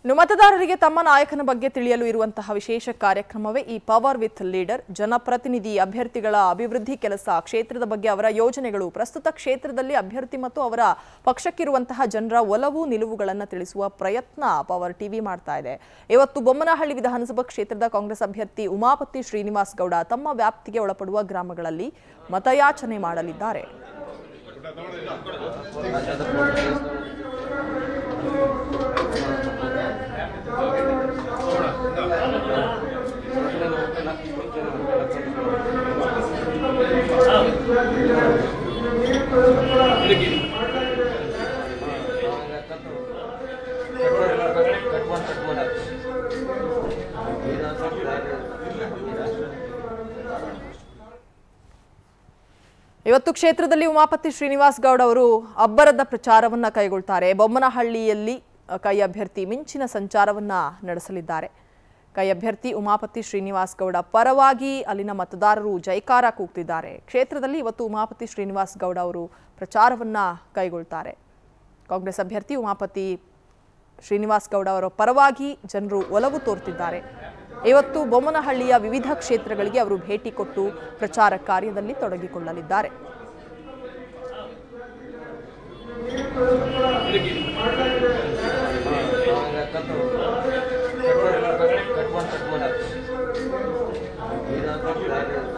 ಇನ್ನು ಮತದಾರರಿಗೆ ತಮ್ಮ ನಾಯಕನ ಬಗ್ಗೆ ತಿಳಿಯಲು ಇರುವಂತಹ ವಿಶೇಷ ಕಾರ್ಯಕ್ರಮವೇ ಈ ಪವರ್ ವಿತ್ ಲೀಡರ್ ಜನಪ್ರತಿನಿಧಿ ಅಭ್ಯರ್ಥಿಗಳ ಅಭಿವೃದ್ಧಿ ಕೆಲಸ ಕ್ಷೇತ್ರದ ಬಗ್ಗೆ ಅವರ ಯೋಜನೆಗಳು ಪ್ರಸ್ತುತ ಕ್ಷೇತ್ರದಲ್ಲಿ ಅಭ್ಯರ್ಥಿ ಮತ್ತು ಅವರ ಪಕ್ಷಕ್ಕಿರುವಂತಹ ಜನರ ಒಲವು ನಿಲುವುಗಳನ್ನು ತಿಳಿಸುವ ಪ್ರಯತ್ನ ಪವರ್ ಟಿವಿ ಮಾಡ್ತಾ ಇದೆ ಇವತ್ತು ಬೊಮ್ಮನಹಳ್ಳಿ ವಿಧಾನಸಭಾ ಕ್ಷೇತ್ರದ ಕಾಂಗ್ರೆಸ್ ಅಭ್ಯರ್ಥಿ ಉಮಾಪತಿ ಶ್ರೀನಿವಾಸ್ ಗೌಡ ತಮ್ಮ ವ್ಯಾಪ್ತಿಗೆ ಒಳಪಡುವ ಗ್ರಾಮಗಳಲ್ಲಿ ಮತಯಾಚನೆ ಮಾಡಲಿದ್ದಾರೆ ಇವತ್ತು ಕ್ಷೇತ್ರದಲ್ಲಿ ಉಮಾಪತಿ ಶ್ರೀನಿವಾಸ್ ಗೌಡ ಅವರು ಅಬ್ಬರದ ಪ್ರಚಾರವನ್ನ ಕೈಗೊಳ್ತಾರೆ ಬೊಮ್ಮನಹಳ್ಳಿಯಲ್ಲಿ ಅ, ಕೈ ಅಭ್ಯರ್ಥಿ ಮಿಂಚಿನ ಸಂಚಾರವನ್ನ ನಡೆಸಲಿದ್ದಾರೆ ಕೈ ಅಭ್ಯರ್ಥಿ ಉಮಾಪತಿ ಶ್ರೀನಿವಾಸ್ ಗೌಡ ಪರವಾಗಿ ಅಲ್ಲಿನ ಮತದಾರರು ಜೈಕಾರ ಕೂಗ್ತಿದ್ದಾರೆ ಕ್ಷೇತ್ರದಲ್ಲಿ ಇವತ್ತು ಉಮಾಪತಿ ಶ್ರೀನಿವಾಸ್ ಗೌಡ ಅವರು ಪ್ರಚಾರವನ್ನ ಕೈಗೊಳ್ತಾರೆ ಕಾಂಗ್ರೆಸ್ ಅಭ್ಯರ್ಥಿ ಉಮಾಪತಿ ಶ್ರೀನಿವಾಸ್ ಗೌಡ ಅವರ ಪರವಾಗಿ ಜನರು ಒಲವು ತೋರ್ತಿದ್ದಾರೆ ಇವತ್ತು ಬೊಮ್ಮನಹಳ್ಳಿಯ ವಿವಿಧ ಕ್ಷೇತ್ರಗಳಿಗೆ ಅವರು ಭೇಟಿ ಕೊಟ್ಟು ಪ್ರಚಾರ ಕಾರ್ಯದಲ್ಲಿ ತೊಡಗಿಕೊಳ್ಳಲಿದ್ದಾರೆ ಕಟ್